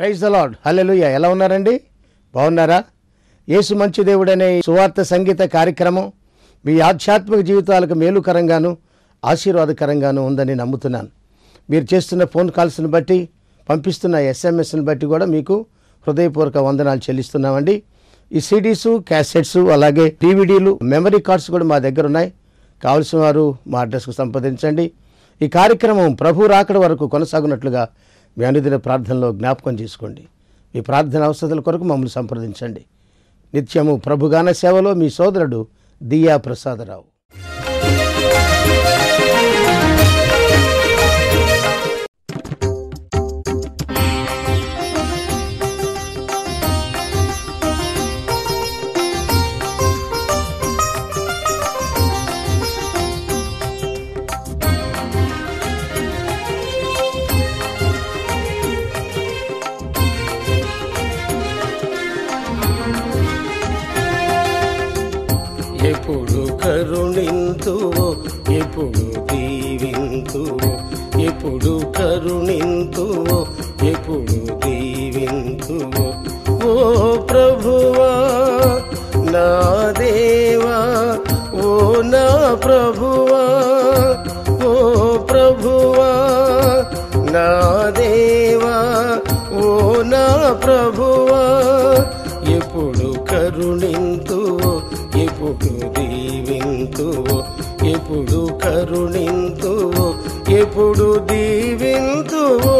praise the lord హల్లెలూయ ఎలా ఉన్నారండి బాగున్నారా యేసు మంచి దేవుడనే ఈ సువార్త సంగీత కార్యక్రమం మీ ఆధ్యాత్మిక జీవితాలకు మేలుకరంగాను ఆశీర్వాదకరంగాను ఉందని నమ్ముతున్నాను మీరు చేస్తున్న ఫోన్ కాల్స్ని బట్టి పంపిస్తున్న ఎస్ఎంఎస్ని బట్టి కూడా మీకు హృదయపూర్వక వందనాలు చెల్లిస్తున్నామండి ఈ సిడీసు క్యాసెట్స్ అలాగే డివిడీలు మెమరీ కార్డ్స్ కూడా మా దగ్గర ఉన్నాయి కావలసిన వారు మా అడ్రస్కు సంప్రదించండి ఈ కార్యక్రమం ప్రభు రాకడ వరకు కొనసాగునట్లుగా మీ అనుదిన ప్రార్థనలో జ్ఞాపకం చేసుకోండి మీ ప్రార్థన అవసరాల కొరకు మమ్మల్ని సంప్రదించండి నిత్యము ప్రభుగాన సేవలో మీ సోదరుడు దియా ప్రసాదరావు ఎప్పుడు కరుణింతువో ఎప్పుడు దీవింతువో ఎప్పుడు కరుణింతువో ఎప్పుడు దీవింతువో ఓ ప్రభువా నా దేవా ఓ నా ప్రభువా ఓ ప్రభువా నా దేవా ఓ నా ప్రభువా ఎప్పుడు కరుణింతువో ఎప్పుడు దీవింతువో ఎప్పుడు కరుణింతువో ఎప్పుడు దీవింతువో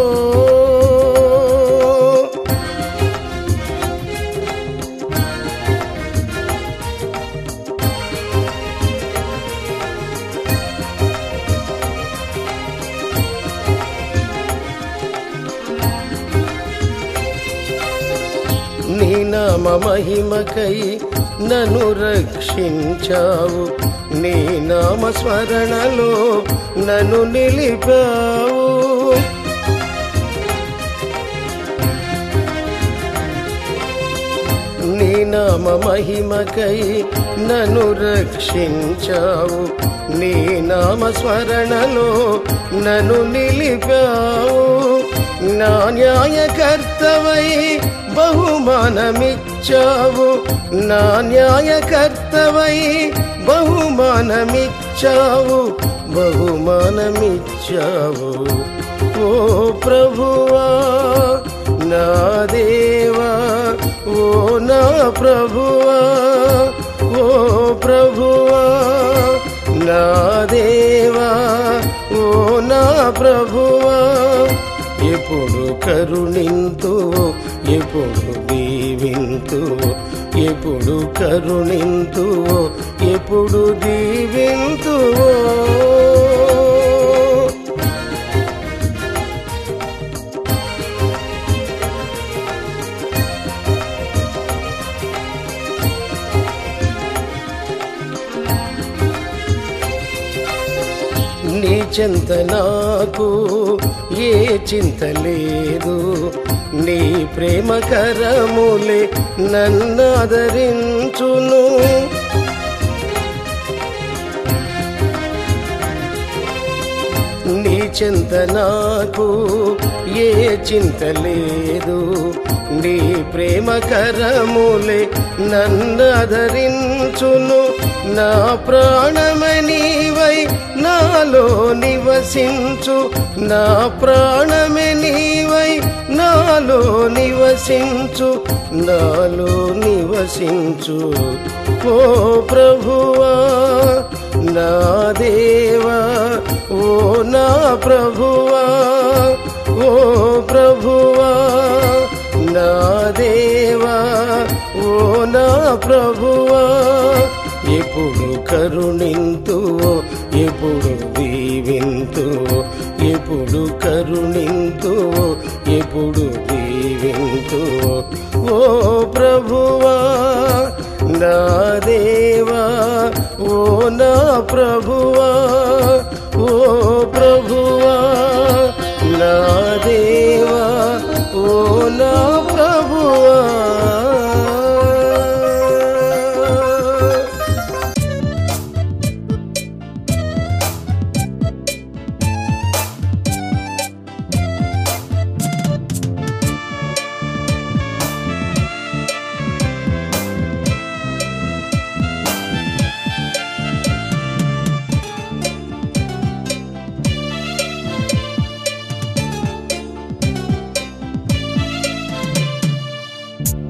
నీ నామ మహిమకై నన్ను రక్షించావు నీ నామ స్మరణలో నన్ను నిలిపావు నీ నామ మహిమకై నన్ను రక్షించావు నీ నామ స్మరణలో నన్ను నిలిపావు నా న్యాయకర్తవై బహుమానమిచ్చావు నా న్యాయకర్తవై బహుమానమిచ్చావు బహుమానమిచ్చావు ఓ ప్రభువా నా దేవా ఓ నా ప్రభువా ఓ ప్రభువా నా దేవా ఓ నా ప్రభువా ఎప్పుడు కరుణింతువో ఎప్పుడు దీవింతువో ఎప్పుడు కరుణింతువో ఎప్పుడు దీవింతువో నీ చింత నాకు ఏ చింత లేదు నీ ప్రేమ కరములే నన్నాదరించును నీ చింత నాకు ఏ చింత లేదు నీ ప్రేమ కరములే నన్నదరించును నా ప్రాణమనీవై నాలో నివసించు నా ప్రాణమనీవై నాలో నివసించు నాలో నివసించు ఓ ప్రభువా నా దేవా ఓ నా ప్రభువా ఓ ప్రభువా నా దేవా ఓ నా ప్రభువా ఎప్పుడు కరుణింతువో ఎప్పుడు దీవింతువో ఎప్పుడు కరుణింతువో ఎప్పుడు దీవింతువో ఓ ప్రభువా నా దేవా ఓ నా ప్రభువా ఓ ప్రభువా నా దేవా ఓ నా ప్రభువా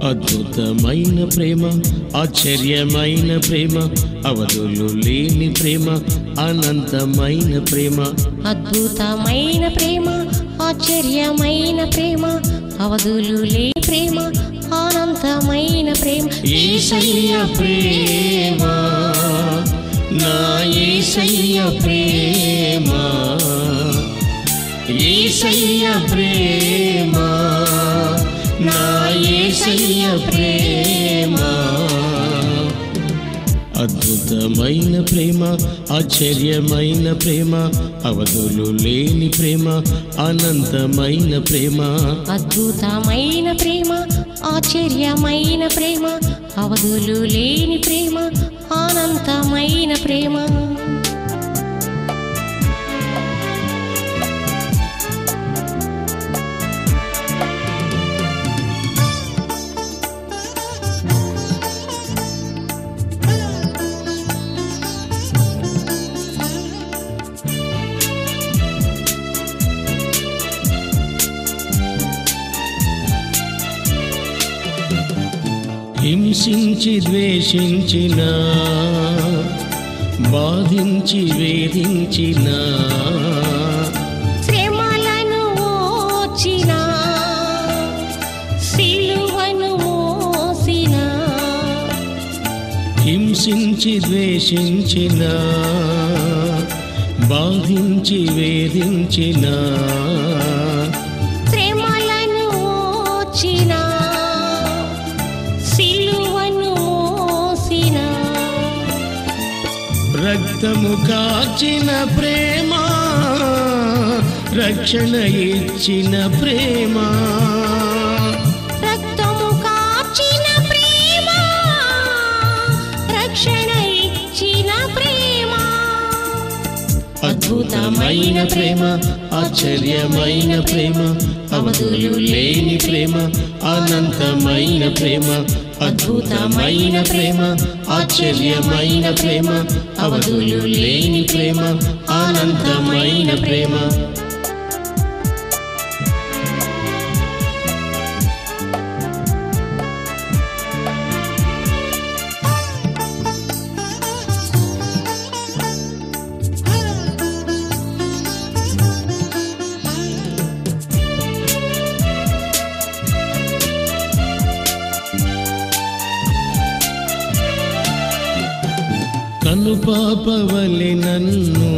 అద్భుతమైన ప్రేమ ఆశ్చర్యమైన ప్రేమ అవధులు లేని ప్రేమ అనంతమైన ప్రేమ అద్భుతమైన ప్రేమ ఆశ్చర్యమైన ప్రేమ అవధులు లే ప్రేమ అనంతమైన ప్రేమ ఏసయ్య ప్రేమ నా ఏసయ్య ప్రేమ ఏసయ్య ప్రేమ నా ఏసయ్య ప్రేమ అద్భుతమైన ప్రేమ ఆశ్చర్యమైన ప్రేమ అవధులు లేని ప్రేమ అనంతమైన ప్రేమ అద్భుతమైన ప్రేమ ఆశ్చర్యమైన ప్రేమ అవధులు లేని ప్రేమ అనంతమైన ప్రేమ హింసించి ద్వేషించిన బాధించి వేధించిన శ్రమలను ఓచిన సిలువను మోసిన హింసించి ద్వేషించిన బాధించి వేధించిన శ్రమలను ఓచిన సిలువను మోసిన రక్తము కాచిన ప్రేమ రక్షణ ఇచ్చిన ప్రేమ రక్తము కాచిన ప్రేమ రక్షణ ఇచ్చిన ప్రేమ అద్భుతమైన ప్రేమ ఆశ్చర్యమైన ప్రేమ అవధులు లేని ప్రేమ అనంతమైన ప్రేమ అద్భుతమైన ప్రేమ ఆశ్చర్యమైన ప్రేమ అవధులు లేని ప్రేమ అనంతమైన ప్రేమ కనుపాపవలె నన్ను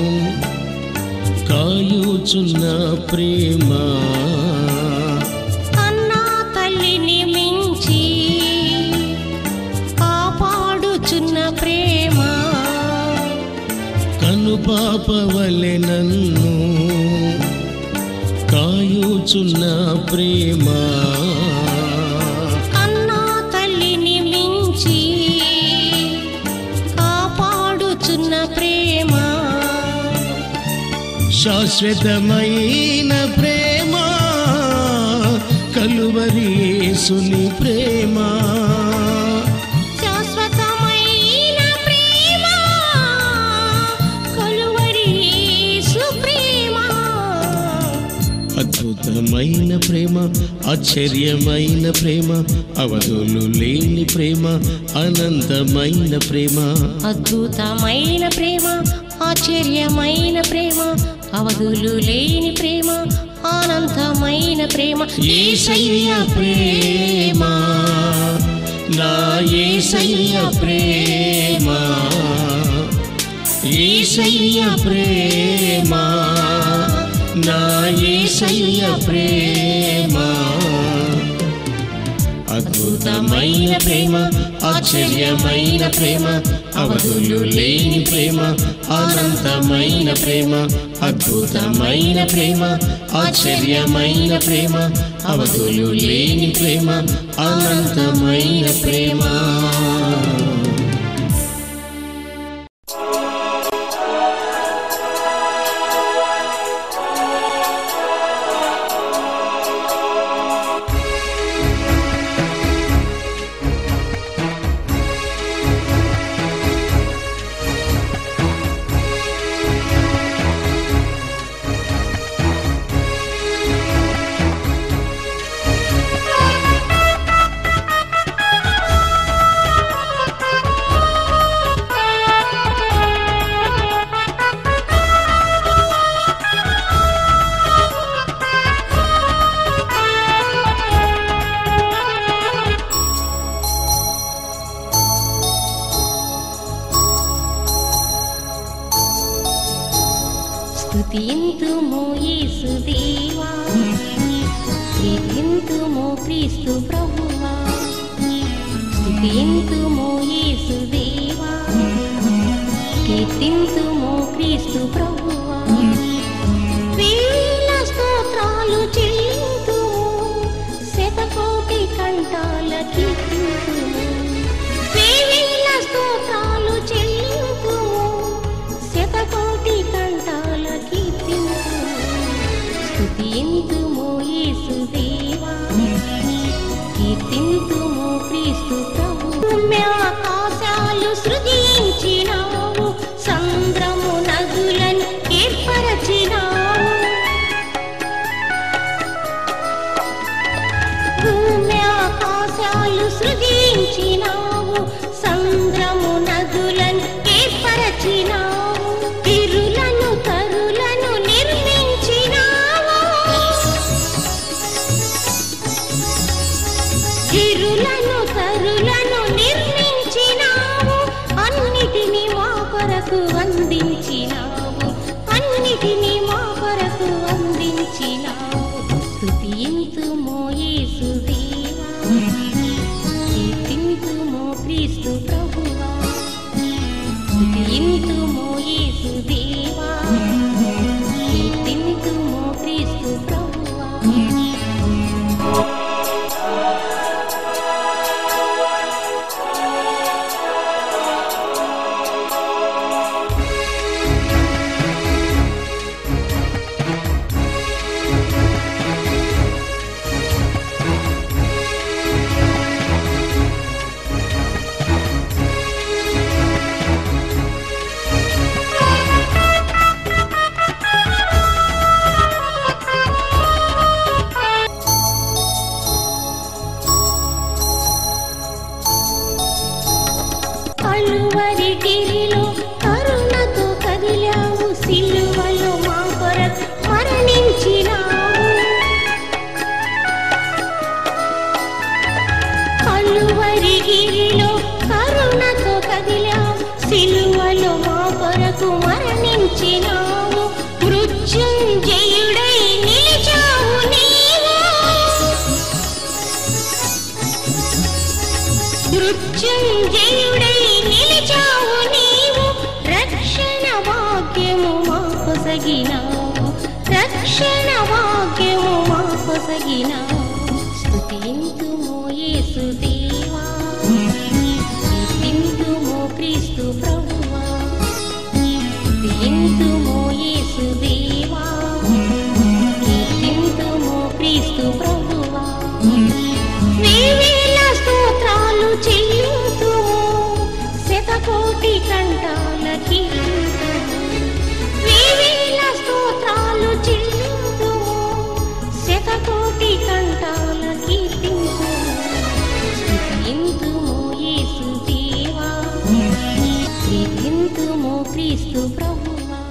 కాయుచున్న ప్రేమ కన్నా తల్లిని మించి కాపాడుచున్న ప్రేమ కనుపాపవలె నన్ను కాయుచున్న ప్రేమ కన్నా తల్లిని మించి కాపాడుచున్న ప్రేమ శాశ్వతమైన ప్రేమ కలువరీసుని ప్రేమ శాశ్వతమైన ప్రేమ కలువరి యేసు ప్రేమ అద్భుతమైన ప్రేమ ఆశ్చర్యమైన ప్రేమ అవధులు లేని ప్రేమ అనంతమైన ప్రేమ అద్భుతమైన ప్రేమ ఆశ్చర్యమైన ప్రేమ అవధులు లేని ప్రేమ అనంతమైన ప్రేమ ఏసయ్య ప్రేమ నా ఏసయ్య ప్రేమ ఏసయ్య ప్రేమ నా ఏసయ్య ప్రేమ అద్భుతమైన ప్రేమ ఆశ్చర్యమైన ప్రేమ అవధులు లేని ప్రేమ అనంతమైన ప్రేమ అద్భుతమైన ప్రేమ ఆశ్చర్యమైన ప్రేమ అవధులు లేని ప్రేమ అనంతమైన ప్రేమ స్తుతింతుము యేసు దేవా కీర్తింతుము క్రీస్తు ప్రభువా స్తుతింతుము యేసు దేవా కీర్తింతుము క్రీస్తు ప్రభువా వేల స్తోత్రాలు చెల్లింతుము శతకోటి కంఠాల కీర్తింతుము వేల స్తోత్రాలు చెల్లింతుము శతకోటి కంఠాల కీర్తింతుము స్తుతింతుము యేసు దేవా కీర్తింతుము క్రీస్తు ప్రభు ఆకాశాలు సృజించినావు సంద్రము నదులను ఏర్పరచినావు భూమి ఆకాశాలు సృజించినావు సంద్రము నదులను ఏర్పరచినావు తిరులను తరులను నిర్మించినావు తిరులను తరులను నిర్మించినావు అన్నిటిని మా కొరకు అందించినావు అన్నిటిని మా కొరకు అందించినావు స్తుతింతుమో యేసు దేవా కీర్తింతుమో క్రీస్తు ప్రభువా స్తుతింతుమో యేసు దేవా కీర్తింతుమో క్రీస్తు ప్రభువా కలువరి గిరిలో కరుణతో కదిలావు సిలువలో మా కొరకు మరణించినావు కలువరి గిరిలో కరుణతో కదిలావు సిలువలో మా కొరకు మరణించినావు మృత్యుంజయుడై నిలిచావు నీవు మృత్యుంజయుడై నిలిచావు నీవు రక్షణ వాక్యము మా కొసగినావు రక్షణ వాక్యము మా కొసగినావు స్తుతింతుము యేసు దేవా కీర్తింతుము క్రీస్తు ప్రభువా స్తుతింతుము యేసు దేవా కీర్తింతుము క్రీస్తు ప్రభువా వేవేల స్తోత్రాలు చెల్లింతుము శతకోటి కంఠాల కీర్తింతుము వేవేల స్తోత్రాలు చెల్లింతుము శతకోటి కంఠాల కీర్తింతుము స్తుతింతుము యేసు దేవా కీర్తింతుము క్రీస్తు ప్రభువా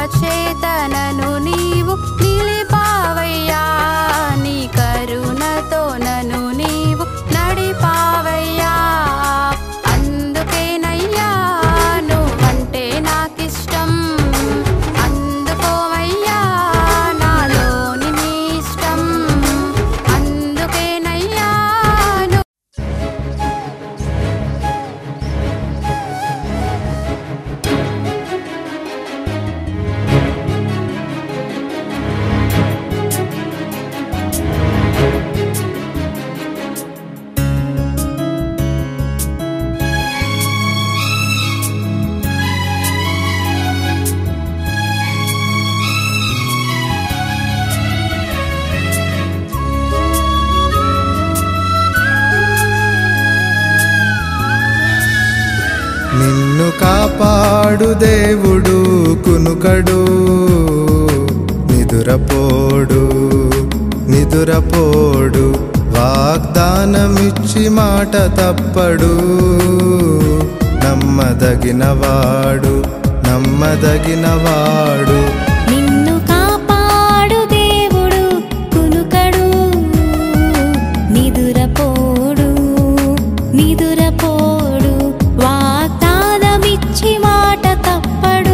కృపచేతనను నీవు నిలిపావయ్యా నీ కరుణతో నను నీవు నడిపావయ్యా అందుకేనయ్యా నువ్వంటే నాకిష్టం అందుకోవయ్యా నాలోని నీ ఇష్టం అందుకేనయ్యా నువ్వు నిన్ను కాపాడు దేవుడు కునుకడు నిదురపోడు నిదురపోడు వాగ్దానమిచ్చి మాట తప్పడు నమ్మదగినవాడు నమ్మదగినవాడు నిన్ను కాపాడు దేవుడు కునుకడు నిదురపోడు నిదురపోడు వాగ్దానమిచ్చి మాట తప్పడు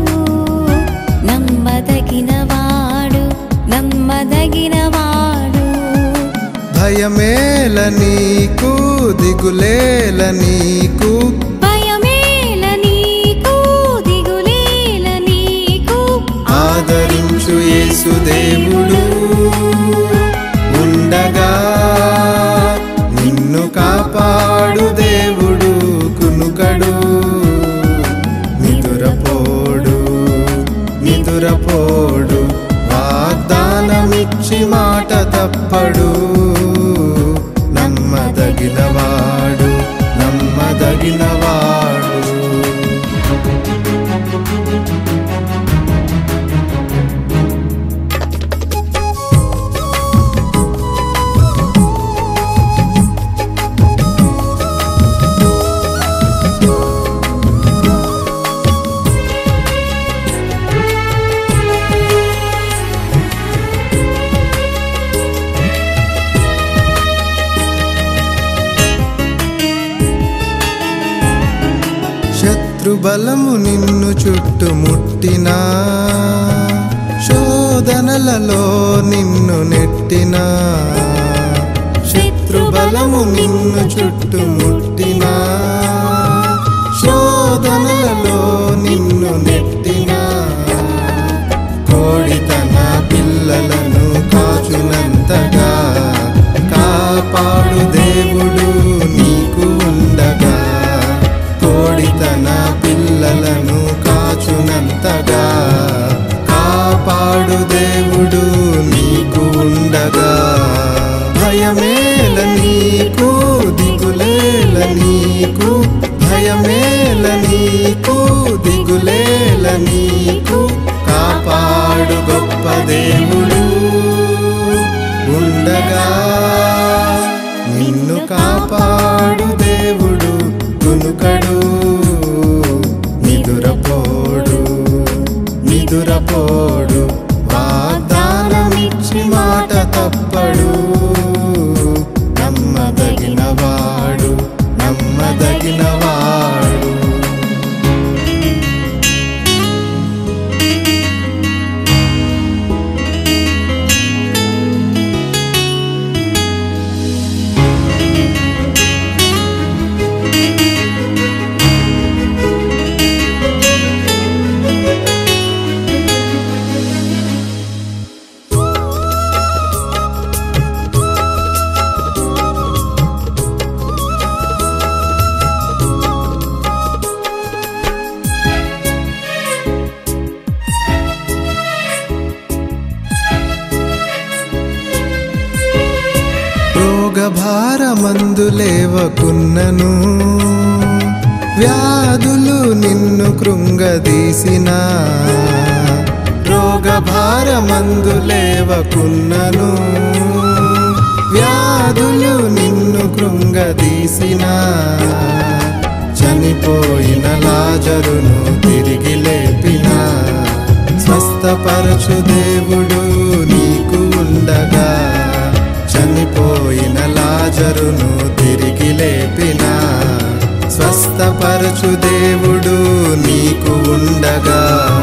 నమ్మదగినవాడు నమ్మదగినవాడు భయమేల నీకు దిగులేల నీకు భయమేల నీకు దిగులేల నీకు ఆదరించు యేసు దేవుడు ఉండగా నిన్ను కాపాడు దేవుడు కునుకడు నిదురపోడు నిదురపోడు వాగ్దానమిచ్చి మాట తప్పడు నమ్మదగినవాడు నమ్మదగినవాడు శత్రుబలము నిన్ను చుట్టుముట్టినా శోధనలలో నిన్ను నెట్టినా శత్రుబలము నిన్ను చుట్టుముట్టినా శోధనలలో నిన్ను నెట్టినా కోడి తన పిల్లలను కాచునంతగా కాపాడు దేవుడు నీకు ఉండగా కోడి తన పిల్లలను కాచునంతగా కాపాడు దేవుడు నీకు ఉండగా భయమేల నీకు దిగులేల నీకు భయమేల నీకు దిగులేల నీకు కాపాడు గొప్ప దేవుడు ఉండగా నిన్ను కాపాడు దేవుడు కునుకడు నిదురపోడు నిదురపోడు వాగ్దానమిచ్చి మాట తప్పడు నమ్మదగినవాడు నమ్మదగినవాడు రోగభారమందు లేవకున్నను వ్యాధులు నిన్ను కృంగదీసిన రోగభారమందు లేవకున్నను వ్యాధులు నిన్ను కృంగదీసిన చనిపోయిన లాజరును తిరిగి లేపిన స్వస్థపరచు దేవుడు నీకు ఉండగా చనిపోయిన లాజరును తిరిగి లేపిన స్వస్థపరచు దేవుడు నీకు ఉండగా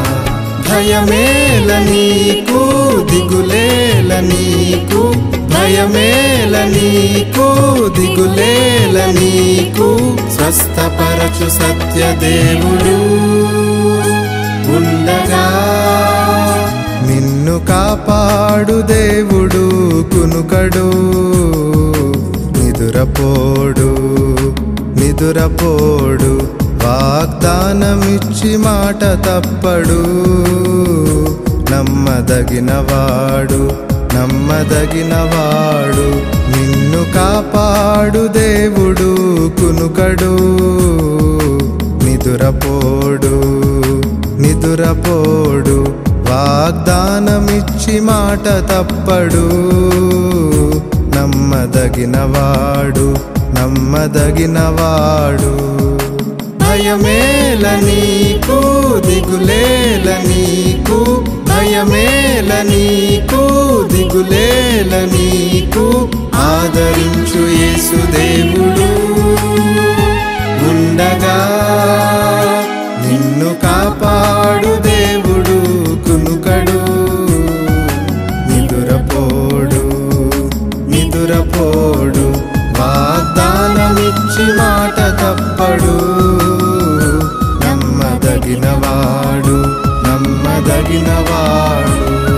భయమేల నీకు దిగులేల నీకు భయమేల నీకు దిగులేల నీకు స్వస్థపరచు సత్య దేవుడు ఉండగా నిన్ను కాపాడు దేవుడు కునుకడు నిదురపోడు నిదురపోడు వాగ్దానమిచ్చి మాట తప్పడు నమ్మదగినవాడు నమ్మదగినవాడు నిన్ను కాపాడు దేవుడు కునుకడు నిదురపోడు నిదురపోడు వాగ్దానమిచ్చి మాట తప్పడు నమ్మదగినవాడు నమ్మదగినవాడు భయమేల నీకు దిగులేల నీకు భయమేల నీకు దిగులేల నీకు ఆదరించు యేసుదేవుడు ఉండగా నిన్ను కాపాడు దేవుడు కునుకడు నిదురపోడు నిదురపోడు వాగ్దానమిచ్చి మాట తప్పడు నమ్మదగినవాడు నమ్మదగినవాడు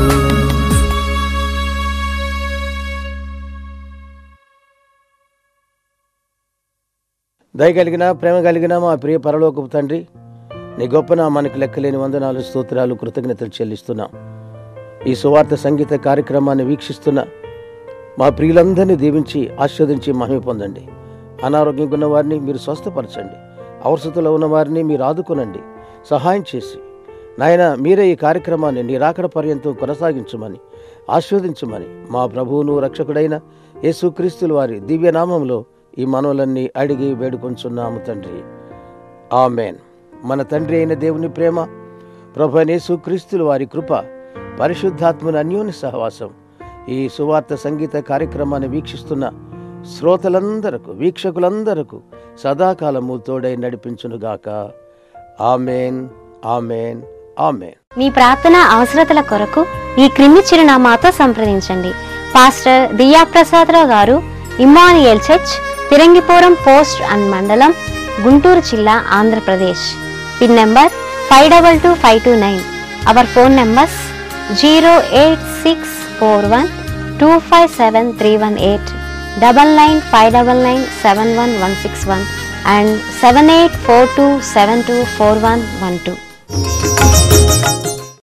దయ కలిగిన ప్రేమ కలిగిన మా ప్రియ పరలోకపు తండ్రి నీ గొప్ప నామానికి లెక్కలేని వందనాలు స్తోత్రాలు కృతజ్ఞతలు చెల్లిస్తున్నాం ఈ సువార్త సంగీత కార్యక్రమాన్ని వీక్షిస్తున్న మా ప్రియులందరినీ దీవించి ఆస్వాదించి మహిమ పొందండి అనారోగ్యంగా ఉన్న వారిని మీరు స్వస్థపరచండి అవసరతలో ఉన్న వారిని మీరు ఆదుకొనండి సహాయం చేసి నాయన మీరే ఈ కార్యక్రమాన్ని నీ రాకడ పర్యంతం కొనసాగించమని ఆస్వాదించమని మా ప్రభువును రక్షకుడైన యేసుక్రీస్తుల వారి దివ్యనామంలో ఈ మనవులన్నీ అడిగి వేడుకొంచున్నాము తండ్రి ఆమెన్ మన తండ్రి అయిన దేవుని ప్రేమ ప్రభు అయిన యేసుక్రీస్తుల వారి కృప పరిశుద్ధాత్మని అన్యోన్య సహవాసం ఈ సువార్త సంగీత కార్యక్రమాన్ని వీక్షిస్తున్న శ్రోతలందరకు వీక్షకులందరకు సదాకాలము తోడై నడిపించునుగాక ఆమెన్ ఆమెన్ ఆమెన్ మీ ప్రార్థన అవసరతల కొరకు ఈ క్రింది చిరునామాతో సంప్రదించండి పాస్టర్ దియా ప్రసాదరావు గారు Immanuel church Pirangipuram post and మండలం గుంటూరు జిల్లా Andhra Pradesh pin number five double two five two nine our phone numbers zero eight six four one two five seven three one eight double nine five double nine seven one one six one and seven eight four two seven two four one one two